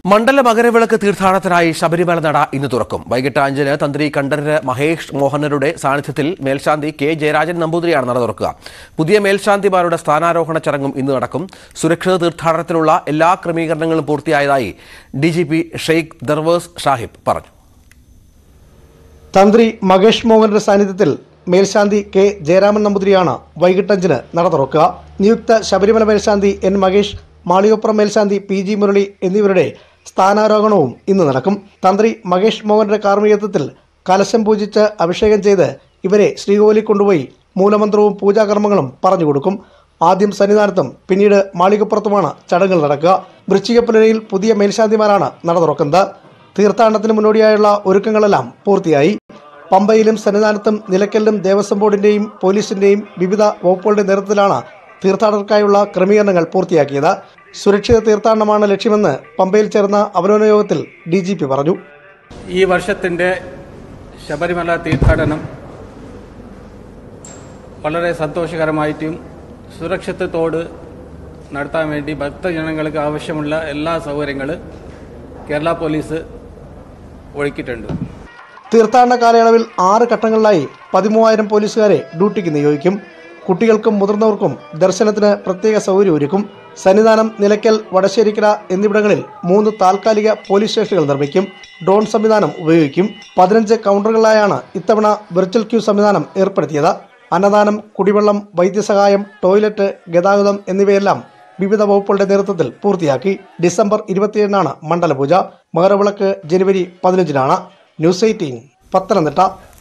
മണ്ഡല മകരവിളക്ക് തീർത്ഥാടനത്തിനായി ശബരിമല നട ഇന്ന് തുറക്കും വൈകിട്ട് അഞ്ചിന് തന്ത്രി കണ്ഠരര് മഹേഷ് മോഹനരുടെ സാന്നിധ്യത്തിൽ മേൽശാന്തി കെ ജയരാജൻ നമ്പൂതിരിയാണ് നട തുറക്കുക പുതിയ മേൽശാന്തിമാരുടെ സ്ഥാനാരോഹണ ചടങ്ങും ഇന്ന് നടക്കും സുരക്ഷിത തീർത്ഥാടനത്തിനുള്ള എല്ലാ ക്രമീകരണങ്ങളും പൂർത്തിയായതായി D G P Sheikh Darvesh Sahib പറഞ്ഞു തന്ത്രി മകേഷ് മോഹന്റെ സാന്നിധ്യത്തിൽ മേൽശാന്തി കെ ജയരാമൻ നമ്പൂതിരിയാണ് വൈകിട്ട് അഞ്ചിന് നട തുറക്കുക നിയുക്ത ശബരിമല മേൽശാന്തി എൻ മകേഷ് മാളികപ്പുറം മേൽശാന്തി പി ജി മുരളി എന്നിവരുടെ സ്ഥാനാരോഹണവും ഇന്ന് നടക്കും തന്ത്രി മകേഷ് മോഹന്റെ കാർമ്മികത്വത്തിൽ കലശം പൂജിച്ച് അഭിഷേകം ചെയ്ത് ഇവരെ ശ്രീകോവിലിൽ കൊണ്ടുപോയി മൂലമന്ത്രവും പൂജാകർമ്മങ്ങളും പറഞ്ഞു കൊടുക്കും ആദ്യം സന്നിധാനത്തും പിന്നീട് മാളികപ്പുറത്തുമാണ് ചടങ്ങുകൾ നടക്കുക വൃശ്ചികപ്പുലരയിൽ പുതിയ മേൽശാന്തിമാരാണ് നട തുറക്കുന്നത് തീർത്ഥാടനത്തിന് മുന്നോടിയായുള്ള ഒരുക്കങ്ങളെല്ലാം പൂർത്തിയായി പമ്പയിലും സന്നിധാനത്തും നിലയ്ക്കലിലും ദേവസ്വം ബോർഡിന്റെയും പോലീസിന്റെയും വിവിധ വകുപ്പുകളുടെ നേതൃത്വത്തിലാണ് തീർത്ഥാടകർക്കായുള്ള ക്രമീകരണങ്ങൾ പൂർത്തിയാക്കിയത് സുരക്ഷിത തീർത്ഥാടനമാണ് ലക്ഷ്യമെന്ന് പമ്പയിൽ ചേർന്ന അവലോകന യോഗത്തിൽ ഡി ജി പി പറഞ്ഞു ഈ വർഷത്തിൻ്റെ ശബരിമല തീർത്ഥാടനം വളരെ സന്തോഷകരമായിട്ടും സുരക്ഷിതത്തോട് നടത്താൻ വേണ്ടി ഭക്തജനങ്ങൾക്ക് ആവശ്യമുള്ള എല്ലാ സൗകര്യങ്ങളും കേരള പോലീസ് ഒരുക്കിയിട്ടുണ്ട് തീർത്ഥാടന കാലയളവിൽ ആറ് ഘട്ടങ്ങളിലായി പതിമൂവായിരം പോലീസുകാരെ ഡ്യൂട്ടിക്ക് നിയോഗിക്കും കുട്ടികൾക്കും മുതിർന്നവർക്കും ദർശനത്തിന് പ്രത്യേക സൗകര്യം ഒരുക്കും സന്നിധാനം നിലയ്ക്കൽ വടശ്ശേരിക്കര എന്നിവിടങ്ങളിൽ മൂന്ന് താൽക്കാലിക പോലീസ് സ്റ്റേഷനുകൾ നിർമ്മിക്കും ഡ്രോൺ സംവിധാനം ഉപയോഗിക്കും പതിനഞ്ച് കൗണ്ടറുകളിലായാണ് ഇത്തവണ വിർച്വൽ ക്യൂ സംവിധാനം ഏർപ്പെടുത്തിയത് അന്നദാനം കുടിവെള്ളം വൈദ്യസഹായം ടോയ്ലറ്റ് ഗതാഗതം എന്നിവയെല്ലാം വിവിധ വകുപ്പുകളുടെ നേതൃത്വത്തിൽ പൂർത്തിയാക്കി ഡിസംബർ ഇരുപത്തിയേഴിനാണ് മണ്ഡലപൂജ മകരവിളക്ക് ജനുവരി പതിനഞ്ചിനാണ് ന്യൂസ് എയ്റ്റീൻ പത്തനംതിട്ട